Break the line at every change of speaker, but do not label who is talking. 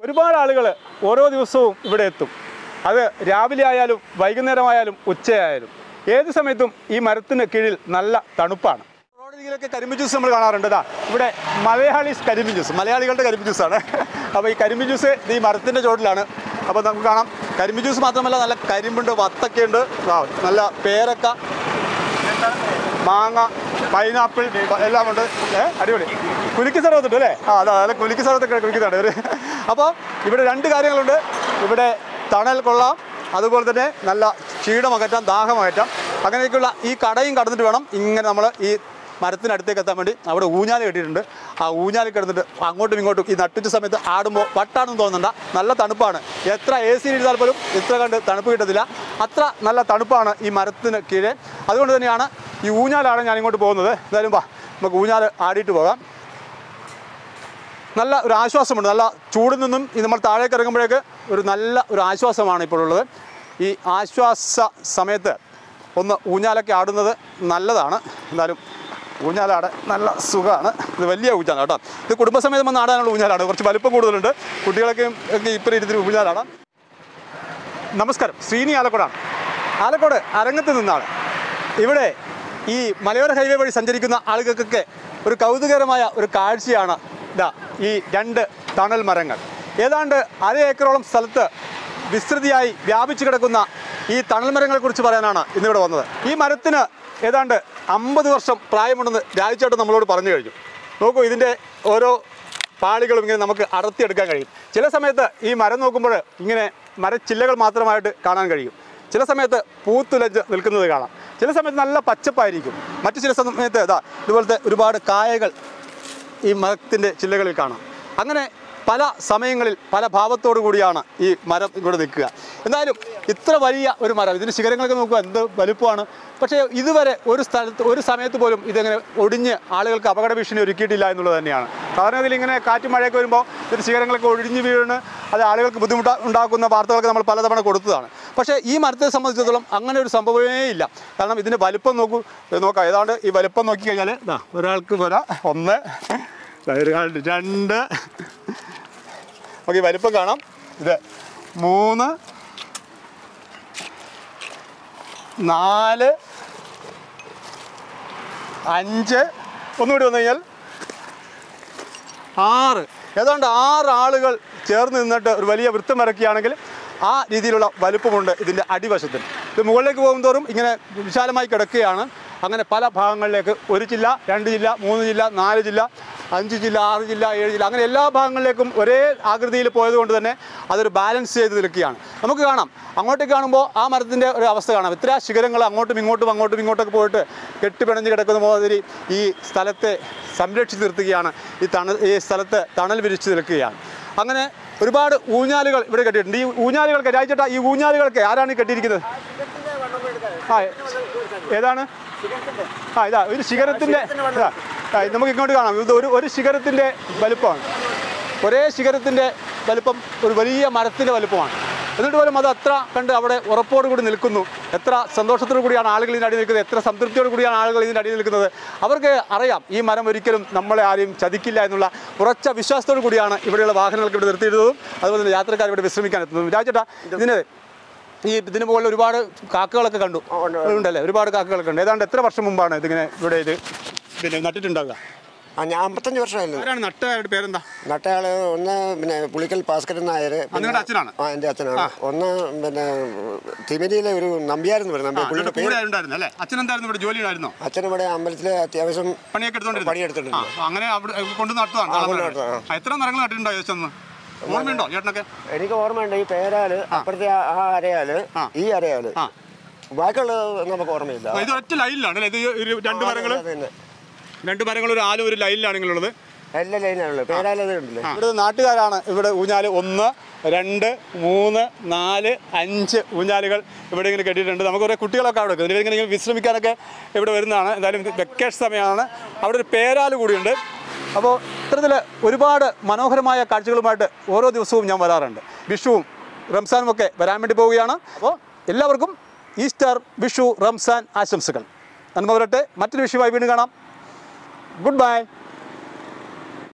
ഒരുപാട് ആളുകൾ ഓരോ ദിവസവും ഇവിടെ എത്തും അത് രാവിലെ ആയാലും വൈകുന്നേരമായാലും ഉച്ചയായാലും ഏത് സമയത്തും ഈ മരത്തിന് കീഴിൽ നല്ല തണുപ്പാണ് റോഡിലൊക്കെ കരിമ്പ് ജ്യൂസ് നമ്മൾ കാണാറുണ്ട് ഇതാ ഇവിടെ മലയാളീസ് കരിമ്പ് ജ്യൂസ് മലയാളികളുടെ കരിമ്പ് ജ്യൂസാണ് അപ്പോൾ ഈ കരിമ്പ് ജ്യൂസ് ഇത് ഈ മരത്തിൻ്റെ ചോട്ടിലാണ് അപ്പോൾ നമുക്ക് കാണാം കരിമ്പ് ജ്യൂസ് മാത്രമല്ല നല്ല കരിമ്പുണ്ട് വത്തൊക്കെ ഉണ്ട് നല്ല പേരക്ക മാങ്ങ പൈനാപ്പിൾ എല്ലാം ഉണ്ട് ഏ അടിപൊളി കുലുക്കി സർവത്തുണ്ട് അല്ലേ ആ അതാ അതെ കുലുക്കി സർവത്തൊക്കെ കുലിക്കുന്നുണ്ട് ഇവർ അപ്പോൾ ഇവിടെ രണ്ട് കാര്യങ്ങളുണ്ട് ഇവിടെ തണൽ കൊള്ളാം അതുപോലെ തന്നെ നല്ല ക്ഷീണം അകറ്റാം ദാഹം അകറ്റാം അങ്ങനെയൊക്കെയുള്ള ഈ കടയും കടന്നിട്ട് വേണം ഇങ്ങനെ നമ്മൾ ഈ മരത്തിനടുത്തേക്ക് എത്താൻ വേണ്ടി അവിടെ ഊഞ്ഞാൽ കെട്ടിയിട്ടുണ്ട് ആ ഊഞ്ഞാൽ കിടന്നിട്ട് അങ്ങോട്ടും ഇങ്ങോട്ടും ഈ നട്ടുച്ച സമയത്ത് ആടുമ്പോൾ വട്ടാണെന്ന് തോന്നണ്ട നല്ല തണുപ്പാണ് എത്ര എ സി ഇരുന്നാൽ പോലും ഇത്ര കണ്ട് തണുപ്പ് കിട്ടത്തില്ല അത്ര നല്ല തണുപ്പാണ് ഈ മരത്തിന് കീഴെ അതുകൊണ്ട് തന്നെയാണ് ഈ ഊഞ്ഞാലാണ് ഞാൻ ഇങ്ങോട്ട് പോകുന്നത് എന്തായാലും വാ നമുക്ക് ഊഞ്ഞാൽ ആടിയിട്ട് പോകാം നല്ല ഒരു ആശ്വാസമുണ്ട് നല്ല ചൂടിൽ നിന്നും ഈ നമ്മൾ താഴേക്ക് ഇറങ്ങുമ്പോഴേക്ക് ഒരു നല്ല ഒരു ആശ്വാസമാണ് ഇപ്പോൾ ഉള്ളത് ഈ ആശ്വാസ സമയത്ത് ഒന്ന് ഊഞ്ഞാലൊക്കെ ആടുന്നത് നല്ലതാണ് എന്തായാലും ഊഞ്ഞാലാട് നല്ല സുഖമാണ് ഇത് വലിയ ഊഞ്ഞാലാണ് കേട്ടോ ഇത് കുടുംബസമേതം വന്ന് ആടാനുള്ള ഊഞ്ഞാലാണ് കുറച്ച് വലിപ്പം കൂടുതലുണ്ട് കുട്ടികളൊക്കെ ഒക്കെ ഇപ്പം ഇരുത്തി ഊഞ്ഞാലാടാം നമസ്കാരം ശ്രീനി ആലക്കോടാണ് ആലക്കോട് അരങ്ങത്ത് നിന്നാണ് ഇവിടെ ഈ മലയോര ഹൈവേ വഴി സഞ്ചരിക്കുന്ന ആളുകൾക്കൊക്കെ ഒരു കൗതുകരമായ ഒരു കാഴ്ചയാണ് ഇതാ ഈ രണ്ട് തണൽ മരങ്ങൾ ഏതാണ്ട് അര ഏക്കറോളം സ്ഥലത്ത് വിസ്തൃതിയായി വ്യാപിച്ചു കിടക്കുന്ന ഈ തണൽ മരങ്ങളെക്കുറിച്ച് പറയാനാണ് ഇന്നിവിടെ വന്നത് ഈ മരത്തിന് ഏതാണ്ട് അമ്പത് വർഷം പ്രായമുണ്ടെന്ന് രാജുചേട്ടൻ നമ്മളോട് പറഞ്ഞു കഴിഞ്ഞു നോക്കൂ ഇതിൻ്റെ ഓരോ പാളികളും ഇങ്ങനെ നമുക്ക് അടർത്തിയെടുക്കാൻ കഴിയും ചില സമയത്ത് ഈ മരം നോക്കുമ്പോൾ ഇങ്ങനെ മരച്ചില്ലകൾ മാത്രമായിട്ട് കാണാൻ കഴിയും ചില സമയത്ത് പൂത്തുലഞ്ഞ് നിൽക്കുന്നത് കാണാം ചില സമയത്ത് നല്ല പച്ചപ്പായിരിക്കും മറ്റു ചില സമയത്ത് ഇതാ ഇതുപോലത്തെ ഒരുപാട് കായകൾ ഈ മരത്തിൻ്റെ ചില്ലകളിൽ കാണാം അങ്ങനെ പല സമയങ്ങളിൽ പല ഭാവത്തോടു കൂടിയാണ് ഈ മരം ഇവിടെ നിൽക്കുക എന്തായാലും ഇത്ര വലിയ ഒരു മരം ഇതിൻ്റെ ശിഖരങ്ങളൊക്കെ നോക്കുക എന്ത് വലുപ്പമാണ് പക്ഷേ ഇതുവരെ ഒരു സ്ഥലത്ത് ഒരു സമയത്ത് പോലും ഇതങ്ങനെ ഒടിഞ്ഞ് ആളുകൾക്ക് അപകട ഭീഷണി ഒരുക്കിയിട്ടില്ല എന്നുള്ളത് തന്നെയാണ് സാധാരണ ഇങ്ങനെ കാറ്റും മഴയൊക്കെ വരുമ്പോൾ ഇതിൻ്റെ ശിഖരങ്ങളൊക്കെ ഒഴിഞ്ഞ് വീണ് അത് ആളുകൾക്ക് ബുദ്ധിമുട്ട് ഉണ്ടാക്കുന്ന വാർത്തകളൊക്കെ നമ്മൾ പലതവണ കൊടുത്തതാണ് പക്ഷേ ഈ മരത്തെ സംബന്ധിച്ചിടത്തോളം അങ്ങനെ ഒരു സംഭവമേ ഇല്ല കാരണം ഇതിൻ്റെ വലുപ്പം നോക്കൂ ഇത് നോക്കാം ഏതാണ്ട് ഈ വലുപ്പം നോക്കിക്കഴിഞ്ഞാൽ ഇതാ ഒരാൾക്ക് വരാം ഒന്ന് ഒരാൾ രണ്ട് ഓക്കെ വലിപ്പം കാണാം ഇത് മൂന്ന് നാല് അഞ്ച് ഒന്നുകൂടി വന്നു കഴിഞ്ഞാൽ ആറ് ഏതാണ്ട് ആറ് ആളുകൾ ചേർന്ന് നിന്നിട്ട് ഒരു വലിയ വൃത്തം വരയ്ക്കുകയാണെങ്കിൽ ആ രീതിയിലുള്ള വലുപ്പമുണ്ട് ഇതിൻ്റെ അടിവശത്തിന് ഇത് മുകളിലേക്ക് പോകുന്തോറും ഇങ്ങനെ വിശാലമായി കിടക്കുകയാണ് അങ്ങനെ പല ഭാഗങ്ങളിലേക്ക് ഒരു ജില്ല രണ്ട് ജില്ല മൂന്ന് ജില്ല നാല് ജില്ല അഞ്ച് ജില്ല ആറ് ജില്ല ഏഴ് ജില്ല അങ്ങനെ എല്ലാ ഭാഗങ്ങളിലേക്കും ഒരേ ആകൃതിയിൽ പോയതുകൊണ്ട് തന്നെ അതൊരു ബാലൻസ് ചെയ്ത് നിൽക്കുകയാണ് നമുക്ക് കാണാം അങ്ങോട്ടേക്ക് കാണുമ്പോൾ ആ മരത്തിൻ്റെ ഒരു അവസ്ഥ കാണാം ഇത്ര ശിഖരങ്ങൾ അങ്ങോട്ടും ഇങ്ങോട്ടും അങ്ങോട്ടും ഇങ്ങോട്ടൊക്കെ പോയിട്ട് കെട്ടിപ്പിണഞ്ഞ് കിടക്കുന്ന മാതിരി ഈ സ്ഥലത്തെ സംരക്ഷിച്ച് നിർത്തുകയാണ് ഈ തണൽ ഈ സ്ഥലത്ത് തണൽ വിരിച്ച് നിൽക്കുകയാണ് അങ്ങനെ ഒരുപാട് ഊഞ്ഞാലുകൾ ഇവിടെ കെട്ടിയിട്ടുണ്ട് ഈ ഊഞ്ഞാലുകൾക്ക് രാജ്യട്ട ഈ ഊഞ്ഞാലുകൾക്ക് ആരാണ് ഈ കെട്ടിയിരിക്കുന്നത് ആ ഏതാണ് ആ ഇതാ ഒരു ശിഖരത്തിൻ്റെ ഇതാ ആ, ഇത് നമുക്ക് ഇങ്ങോട്ട് കാണാം ഇത് ഒരു ഒരു ശിഖരത്തിൻ്റെ വലുപ്പമാണ് ഒരേ ശിഖരത്തിൻ്റെ വലുപ്പം ഒരു വലിയ മരത്തിൻ്റെ വലുപ്പമാണ് എന്നിട്ട് പോലും അത് അത്ര കണ്ട് അവിടെ ഉറപ്പോടു കൂടി നിൽക്കുന്നു എത്ര സന്തോഷത്തോടു കൂടിയാണ് ആളുകൾ ഇതിൻ്റെ അടിയിൽ നിൽക്കുന്നത് എത്ര സംതൃപ്തിയോടു കൂടിയാണ് ആളുകൾ ഇതിൻ്റെ അടിയിൽ നിൽക്കുന്നത് അവർക്ക് അറിയാം ഈ മരം ഒരിക്കലും നമ്മളെ ആരെയും ചതിക്കില്ല എന്നുള്ള ഉറച്ച വിശ്വാസത്തോടു കൂടിയാണ് ഇവിടെയുള്ള വാഹനങ്ങൾക്ക് ഇവിടെ നിർത്തിയിടുന്നതും അതുപോലെ തന്നെ യാത്രക്കാർ ഇവിടെ വിശ്രമിക്കാൻ എത്തുന്നതും രാജേട്ടാ ഇതിന് ഈ ഇതിന് മുകളിൽ ഒരുപാട് കാക്കകളൊക്കെ കണ്ടു ഉണ്ടല്ലേ ഒരുപാട് കാക്കകളൊക്കെ ഉണ്ട് ഏതാണ്ട് എത്ര വർഷം മുമ്പാണ് ഇതിങ്ങനെ ഇവിടെ ഇത് പിന്നെ നട്ടിട്ടുണ്ടാവുക
ആ ഞാൻ അമ്പത്തഞ്ച് വർഷമായിരുന്നു
ആരാണ് നട്ടയുടെ പേരെന്താ
നട്ടയാള് ഒന്ന് പിന്നെ പുളിക്കൽ ഭാസ്കരൻ നായർ പിന്നെ-
നിങ്ങളുടെ അച്ഛനാണ്?
ആ എൻ്റെ അച്ഛനാണ് ഒന്ന് പിന്നെ തിമിരിയിലെ ഒരു നമ്പ്യാരെന്ന് പറയും നമ്പ്യാർ പുള്ളിയുടെ പേര്
കൂടെ ഉണ്ടായിരുന്നു അല്ലേ അച്ഛൻ എന്തായിരുന്നു ഇവിടെ ജോലി ഉണ്ടായിരുന്നോ
അച്ഛൻ ഇവിടെ അമ്പലത്തിലെ അത്യാവശ്യം
പണിയൊക്കെ എടുത്തോണ്ടിരുന്നു
പണിയെടുത്തിട്ടുണ്ട്.
ആ, അങ്ങനെ അവിടെ കൊണ്ട് നട്ടതാണ്
ആ,
താളം
കൊണ്ട്
മരം.
നട്ടതാണ്.
ആ, എത്ര മരങ്ങൾ നട്ടിട്ടുണ്ടോ ഏകദേശം ഒന്ന് ഓർമ്മയുണ്ടോ ചേട്ടനൊക്കെ
എനിക്ക് ഓർമ്മയുണ്ട് ഈ പേരാല് അപ്പുറത്തെ ആ- ആ അരയാല്
ആ.
ഈ അരയാല്
ആ
ബാക്കിയുള്ളത് നമുക്ക് ഓർമ്മയില്ല
ഇത് ഒറ്റ ലൈനിലാണ് അല്ലേ ഇത് ഈ ഒരു രണ്ട് മരങ്ങൾ
അത് തന്നെ.
രണ്ട് മരങ്ങൾ ഒരു ആലും ഒരു ലൈനിലാണ് നിങ്ങളുള്ളത്
എല്ലാ ലൈനാണുള്ളത് പേരാല് അത് ഉണ്ടല്ലേ
ഇവിടെ നാട്ടുകാരാണ് ഇവിടെ ഊഞ്ഞാല് ഒന്ന് രണ്ട് മൂന്ന് നാല് അഞ്ച് ഊഞ്ഞാലുകൾ ഇവിടെ ഇങ്ങനെ കെട്ടിയിട്ടുണ്ട് നമുക്ക് കുറേ കുട്ടികളൊക്കെ അവിടെ വെക്കുന്നത് ഇവരിങ്ങനെ ഇങ്ങനെ വിശ്രമിക്കാനൊക്കെ ഇവിടെ വരുന്നതാണ് എന്തായാലും വെക്കേഷൻ സമയമാണ് അവിടെ ഒരു പേരാല് കൂടിയുണ്ട് അപ്പോൾ ഇത്തരത്തിൽ ഒരുപാട് മനോഹരമായ കാഴ്ചകളുമായിട്ട് ഓരോ ദിവസവും ഞാൻ വരാറുണ്ട് വിഷുവും റംസാനും ഒക്കെ വരാൻ വേണ്ടി പോവുകയാണ് അപ്പോൾ എല്ലാവർക്കും ഈസ്റ്റർ വിഷു റംസാൻ ആശംസകൾ നന്മ വരട്ടെ മറ്റൊരു വിഷയമായി വീണ്ടും കാണാം ഗുഡ് ബൈ